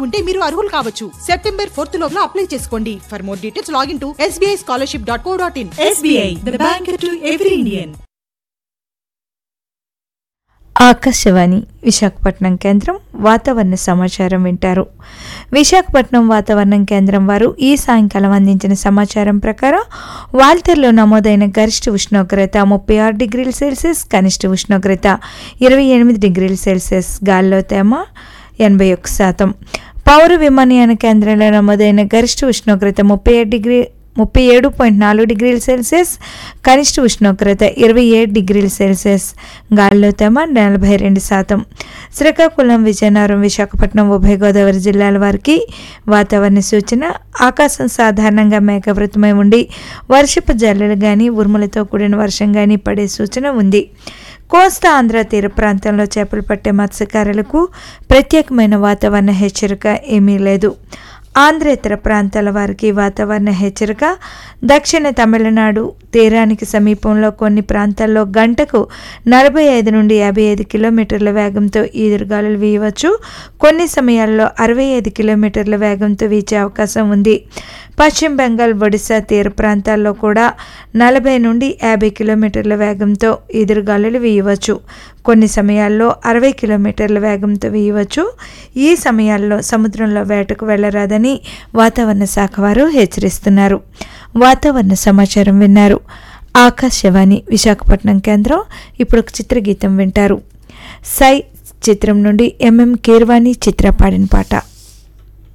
సాధించి ఉంటే మీరు అర్హులు కావచ్చు సెప్టెంబర్ ఫోర్త్ లోపల అప్లై చేసుకోండి for more details login to SBI scholarship dot co dot in SBI, the bank to every Indian. Akashvani Visakhapatnam కేంద్రం వాతావరణ సమాచారం వింటారు విశాఖపట్నం వాతావరణం కేంద్రం వారు ఈ సాయంకాలం అందించిన సమాచారం ప్రకారం వాల్తెర్లో నమోదైన గరిష్ట ఉష్ణోగ్రత ముప్పై ఆరు డిగ్రీల సెల్సియస్ కనిష్ట ఉష్ణోగ్రత ఇరవై ఎనిమిది డిగ్రీల సెల్సియస్ గాలిలో తేమ ఎనభై ఒక్క శాతం పౌర విమానయాన కేంద్రంలో నమోదైన గరిష్ట ఉష్ణోగ్రత ముప్పై ఏడు డిగ్రీ ముప్పై ఏడు పాయింట్ నాలుగు డిగ్రీల సెల్సియస్ కనిష్ట ఉష్ణోగ్రత ఇరవై ఏడు డిగ్రీల సెల్సియస్ గాలిలో తేమ నలభై రెండు శాతం శ్రీకాకుళం విజయనగరం విశాఖపట్నం ఉభయ గోదావరి జిల్లాల వారికి వాతావరణ సూచన ఆకాశం సాధారణంగా మేఘవృతమై ఉండి వర్షపు జల్లులు కానీ ఉరుములతో కూడిన వర్షం కానీ పడే సూచన ఉంది కోస్తా ఆంధ్ర తీర ప్రాంతంలో చేపలు పట్టే మత్స్యకారులకు ప్రత్యేకమైన వాతావరణ హెచ్చరిక ఏమీ లేదు ఆంధ్రేతర ప్రాంతాల వారికి వాతావరణ హెచ్చరిక దక్షిణ తమిళనాడు తీరానికి సమీపంలో కొన్ని ప్రాంతాల్లో గంటకు నలభై ఐదు నుండి యాభై ఐదు కిలోమీటర్ల వేగంతో ఈదురుగాలులు వీయవచ్చు కొన్ని సమయాల్లో అరవై ఐదు కిలోమీటర్ల వేగంతో వీచే అవకాశం ఉంది పశ్చిమ బెంగాల్ ఒడిశా తీర ప్రాంతాల్లో కూడా నలభై నుండి యాభై కిలోమీటర్ల వేగంతో ఎదురుగాలులు వీయవచ్చు కొన్ని సమయాల్లో అరవై కిలోమీటర్ల వేగంతో వీయవచ్చు ఈ సమయాల్లో సముద్రంలో వేటకు వెళ్ళరాదని వాతావరణ శాఖ వారు హెచ్చరిస్తున్నారు వాతావరణ సమాచారం విన్నారు ఆకాశవాణి విశాఖపట్నం కేంద్రం ఇప్పుడు ఒక చిత్రగీతం వింటారు సై చిత్రం నుండి ఎంఎం కీర్వాణి చిత్ర పాడిన పాట